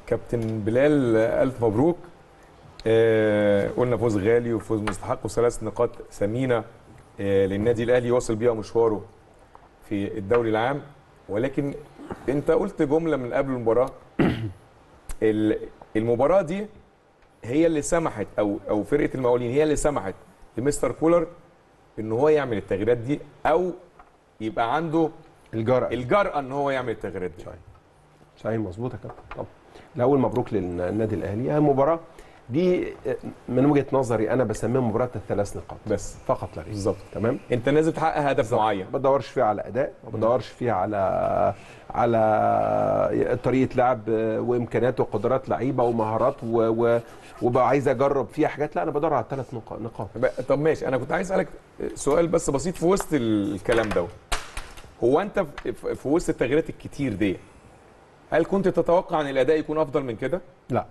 كابتن بلال الف مبروك آه قلنا فوز غالي وفوز مستحق وثلاث نقاط ثمينه آه للنادي الاهلي يواصل بيها مشواره في الدوري العام ولكن انت قلت جمله من قبل المباراه ال- المباراه دي هي اللي سمحت او او فرقه المقاولين هي اللي سمحت لمستر كولر ان هو يعمل التغييرات دي او يبقى عنده الجرأة الجرأه ان هو يعمل التغييرات دي صحيح مظبوط يا كابتن طبعا الاول مبروك للنادي الاهلي هي مباراه دي من وجهه نظري انا بسميها مباراه الثلاث نقاط بس فقط لا غير بالظبط تمام انت نازل تحقق هدف معين ما بدورش فيها على اداء ما بدورش فيها على على طريقه لعب وامكانيات وقدرات لعيبه ومهارات و... و... وبقى عايز اجرب فيها حاجات لا انا بدور على ثلاث نقاط بقى- طب ماشي انا كنت عايز اسالك سؤال بس بسيط في وسط الكلام ده هو انت في- في في وسط التغييرات الكتير دي هل كنت تتوقع ان الاداء يكون افضل من كده لا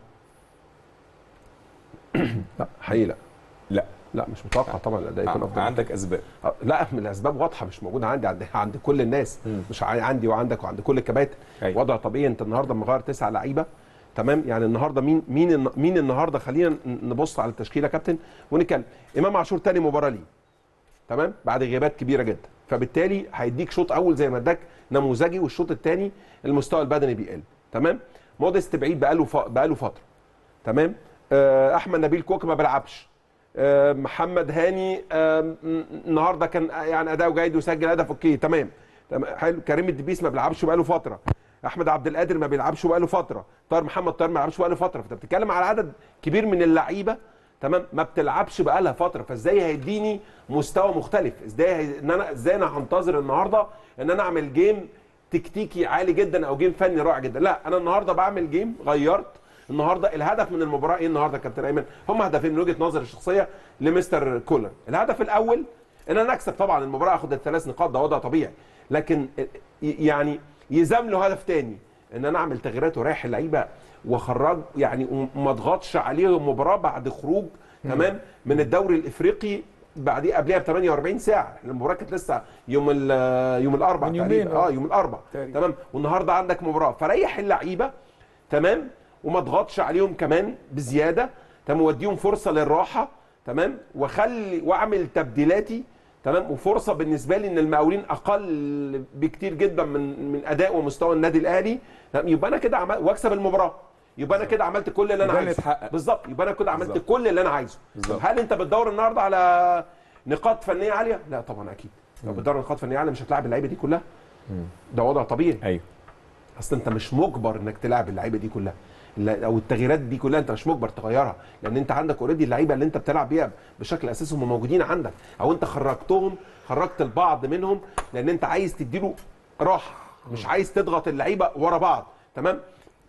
لا حقيقي لا لا لا مش متوقع طبعا الاداء يكون افضل من عندك اسباب آه، لا من الاسباب واضحه مش موجوده عندي عند عند كل الناس مم. مش ع- عندي وعندك وعند كل الكباتن أيوة. وضع طبيعي انت النهارده مغير تسع لعيبه تمام يعني النهارده مين مين الن- مين النهارده خلينا ن- نبص على التشكيله يا كابتن ونتكلم امام عاشور تاني مباراه ليه تمام بعد غيابات كبيره جدا فبالتالي هيديك شوط اول زي ما اداك نموذجي والشوط الثاني المستوى البدني بيقل تمام موديست بعيد بقاله ف... بقاله فتره تمام آه، احمد نبيل كوك ما بيلعبش آه، محمد هاني آه، م- النهارده كان يعني اداؤه جيد وسجل هدف اوكي تمام تمام حلو كريم الدبيس ما بيلعبش بقاله فتره احمد عبد القادر ما بيلعبش بقاله فتره طاهر محمد طاهر ما بيلعبش بقاله فتره فانت بتتكلم على عدد كبير من اللعيبه تمام ما بتلعبش بقالها فتره فازاي هيديني مستوى مختلف ازاي هي... ان انا ازاي انا هنتظر النهارده ان انا اعمل جيم تكتيكي عالي جدا او جيم فني رائع جدا لا انا النهارده بعمل جيم غيرت النهارده الهدف من المباراه ايه النهارده يا كابتن ايمن هم هدفين من وجهه نظري الشخصيه لمستر كولر الهدف الاول ان انا اكسب طبعا المباراه اخد الثلاث نقاط ده وضع طبيعي لكن ي- يعني يزام له هدف تاني ان انا اعمل تغييرات ورايح اللعيبه واخرج يعني وما اضغطش عليهم مباراه بعد خروج تمام من الدوري الافريقي بعديه قبلها ب 48 ساعه المباراه كانت لسه يوم ال- يوم الاربعاء من يومين، تقريبا آه. اه يوم الاربعاء تقريبا. تمام والنهارده عندك مباراه فريح اللعيبه تمام وما اضغطش عليهم كمان بزياده تمام واديهم فرصه للراحه تمام واخلي واعمل تبديلاتي تمام وفرصه بالنسبه لي ان المقاولين اقل بكتير جدا من من اداء ومستوى النادي الاهلي تمام يبقى انا كده عملت واكسب المباراه يبقى انا كده عملت كل اللي انا ده اللي عايزه اتحقق. بالظبط يبقى انا كده عملت بالظبط. كل اللي انا عايزه طب بالظبط. هل انت بتدور النهارده على نقاط فنيه عاليه لا طبعا اكيد لو بتدور على نقاط فنيه عاليه مش هتلاعب اللعيبه دي كلها ده وضع طبيعي ايوه اصل انت مش مجبر انك تلعب اللعيبه دي كلها لا- او التغييرات دي كلها انت مش مجبر تغيرها لان انت عندك اوريدي اللعيبه اللي انت بتلعب بيها بشكل اساسي هم موجودين عندك او انت خرجتهم خرجت البعض منهم لان انت عايز تديله راحه مش عايز تضغط اللعيبه ورا بعض تمام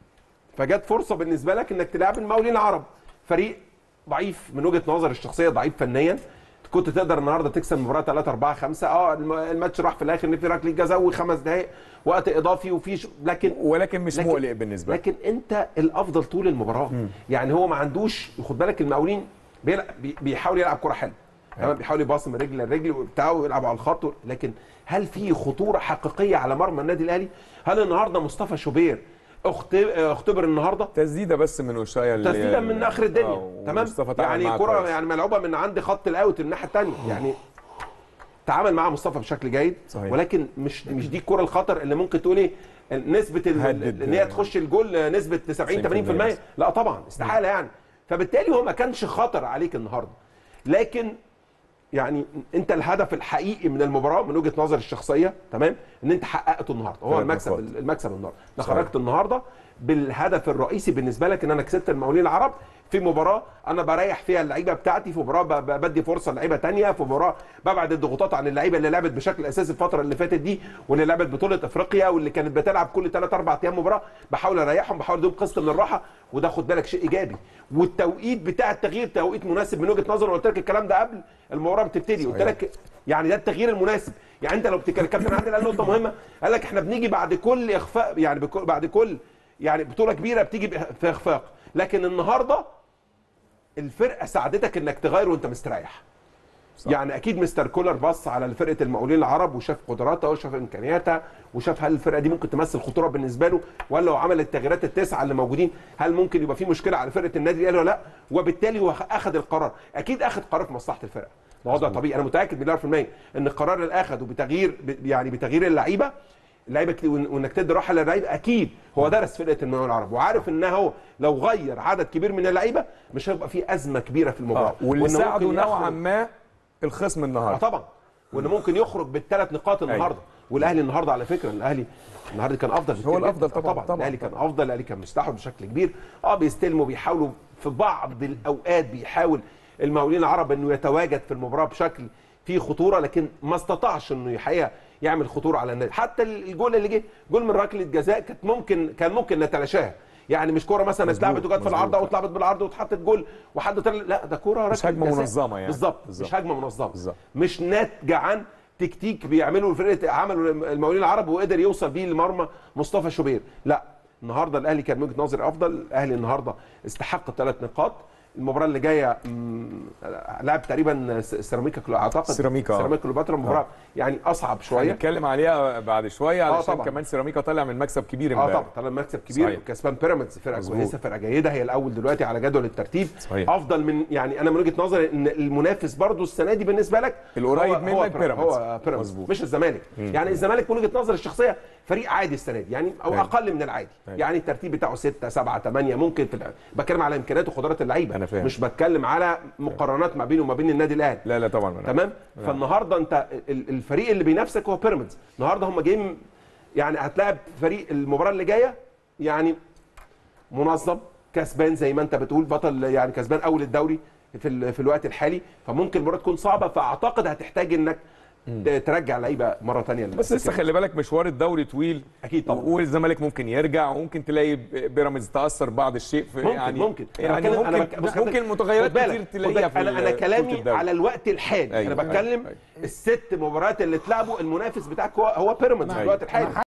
فجت فرصه بالنسبه لك انك تلعب المقاولين العرب فريق ضعيف من وجهه نظر الشخصيه ضعيف فنيا كنت تقدر النهارده تكسب المباراه 3 4 5 اه الم- الماتش راح في الاخر ان في ركله جزاء وخمس دقائق وقت اضافي وفي ش... لكن ولكن مش لكن- مقلق بالنسبه لك لكن انت الافضل طول المباراه يعني هو ما عندوش خد بالك المقاولين بيلعب بي- بيحاول يلعب كره حلوه تمام بيحاول يباص من رجل لرجل وبتاعه ويلعب على الخط لكن هل في خطوره حقيقيه على مرمى النادي الاهلي؟ هل النهارده مصطفى شوبير اخت- اختبر النهارده؟ تسديده بس من وشايه اللي- تسديده من اخر الدنيا آه، تمام ومصطفى تعامل يعني معاها كره كويس. يعني ملعوبه من عند خط الاوت الناحيه الثانيه يعني تعامل مع مصطفى بشكل جيد صحيح. ولكن مش مش دي الكره الخطر اللي ممكن تقول ايه نسبه ال- هدد. ان هي تخش الجول نسبه 70 80% 90% لا طبعا استحاله يعني فبالتالي هو ما كانش خطر عليك النهارده لكن يعني انت الهدف الحقيقي من المباراه من وجهه نظري الشخصيه تمام ان انت حققته النهارده هو ثلاث المكسب نقاط. المكسب النهارده انا صحيح. خرجت النهارده بالهدف الرئيسي بالنسبه لك ان انا كسبت المقاولين العرب في مباراه انا بريح فيها اللعيبه بتاعتي في مباراه ب- ب- بدي فرصه لعيبه تانية في مباراه ببعد الضغوطات عن اللعيبه اللي لعبت بشكل اساسي الفتره اللي فاتت دي واللي لعبت بطوله افريقيا واللي كانت بتلعب كل 3 4 ايام مباراه بحاول اريحهم بحاول اديهم قسط من الراحه وده خد بالك شيء ايجابي والتوقيت بتاع التغيير توقيت مناسب من وجهه نظري قلت لك الكلام ده قبل المباراه بتبتدي قلت لك يعني ده التغيير المناسب يعني انت لو بتتكلم الكابتن عادل قال نقطه مهمه قال لك احنا بنيجي بعد كل اخفاء يعني بكل بعد كل يعني بطوله كبيره بتيجي بإخ- في اخفاق لكن النهارده الفرقه ساعدتك انك تغير وانت مستريح صح. يعني اكيد مستر كولر بص على فرقه المقاولين العرب وشاف قدراتها وشاف امكانياتها وشاف هل الفرقه دي ممكن تمثل خطوره بالنسبه له ولا لو عمل التغييرات التسعه اللي موجودين هل ممكن يبقى في مشكله على فرقه النادي الاهلي ولا لا وبالتالي هو اخذ القرار اكيد اخذ قرار في مصلحه الفرقه ده وضع طبيعي انا متاكد مليار في الميه ان القرار اللي اخذه بتغيير ب- يعني بتغيير اللعيبه اللعيبه كتير وإن- وانك تدي راحه للعيبه اكيد هو درس فرقه المقاولين العرب وعارف ان هو لو غير عدد كبير من اللعيبه مش هيبقى في ازمه كبيره في المباراه اه واللي وإن ساعده ممكن نوعا يخرج- ما الخصم اه النهارده طبعا وان ممكن يخرج بالثلاث نقاط النهارده والاهلي النهارده على فكره الاهلي النهارده كان افضل بكتير الأفضل جداً. آه طبعاً، طبعا, طبعاً، الاهلي كان طبعاً. افضل الاهلي كان مستحوذ بشكل كبير اه بيستلموا بيحاولوا في بعض الاوقات بيحاول المقاولين العرب انه يتواجد في المباراه بشكل فيه خطوره لكن ما استطاعش انه الحقيقه يعمل خطوره على النادي حتى الجول اللي جه جول من ركله جزاء كانت ممكن كان ممكن نتلاشاها يعني مش كوره مثلا مظبوط، اتلعبت وجت في مظبوط. العارضه او اتلعبت بالعرض واتحطت جول وحد طلع لا ده كوره مش ركلة هجمة جزاء. منظمة يعني. بالظبط بالظبط. مش هجمه منظمه بالظبط. مش ناتجه عن تكتيك بيعملوا فرقه عملوا المقاولين العرب وقدر يوصل بيه لمرمى مصطفى شوبير لا النهارده الاهلي كان من وجهه نظري افضل الاهلي النهارده استحق الثلاث نقاط المباراه اللي جايه مم، لعب تقريبا س- سيراميكا كلو- اعتقد سيراميكا، آه. سيراميكا كليوباترا مباراه يعني اصعب شويه هنتكلم عليها بعد شويه علشان طبعاً. كمان سيراميكا طلع من مكسب كبير اه امبارح طبعا طلع مكسب كبير صحيح. كسبان بيراميدز فرقه مظبوط. كويسه فرقه جيده هي الاول دلوقتي على جدول الترتيب صحيح. افضل من يعني انا من وجهه نظري ان المنافس برضو السنه دي بالنسبه لك القريب هو- منك هو بيراميدز. هو بيراميدز مظبوط. مش الزمالك يعني الزمالك من وجهه نظري الشخصيه فريق عادي السنه دي يعني او أيوة. اقل من العادي أيوة. يعني الترتيب بتاعه 6 7 8 ممكن في الع- بتكلم على امكانيات وقدرات اللعيبه أنا فاهم. مش بتكلم على مقارنات ما بينه وما بين النادي الاهلي لا لا طبعا أنا- تمام فالنهارده انت ال- الفريق اللي بينافسك هو بيراميدز النهارده هم جايين يعني هتلاعب فريق المباراه اللي جايه يعني منظم كسبان زي ما انت بتقول بطل يعني كسبان اول الدوري في ال- في الوقت الحالي فممكن المباراه تكون صعبه فاعتقد هتحتاج انك ت- ترجع لعيبه مره ثانيه بس لسه خلي بالك مشوار الدوري طويل اكيد طبعا والزمالك ممكن يرجع وممكن تلاقي بيراميدز تاثر بعض الشيء في ممكن يعني ممكن يعني بتكلم- ممكن بك- بص ممكن خد متغيرات بالك، كتير خد تلاقيها بالك، في انا انا ال- بطولة كلامي الدوري. على الوقت الحالي أيوة، انا بتكلم أيوة. الست مباريات اللي اتلعبوا المنافس بتاعك هو هو بيراميدز في أيوة. الوقت الحالي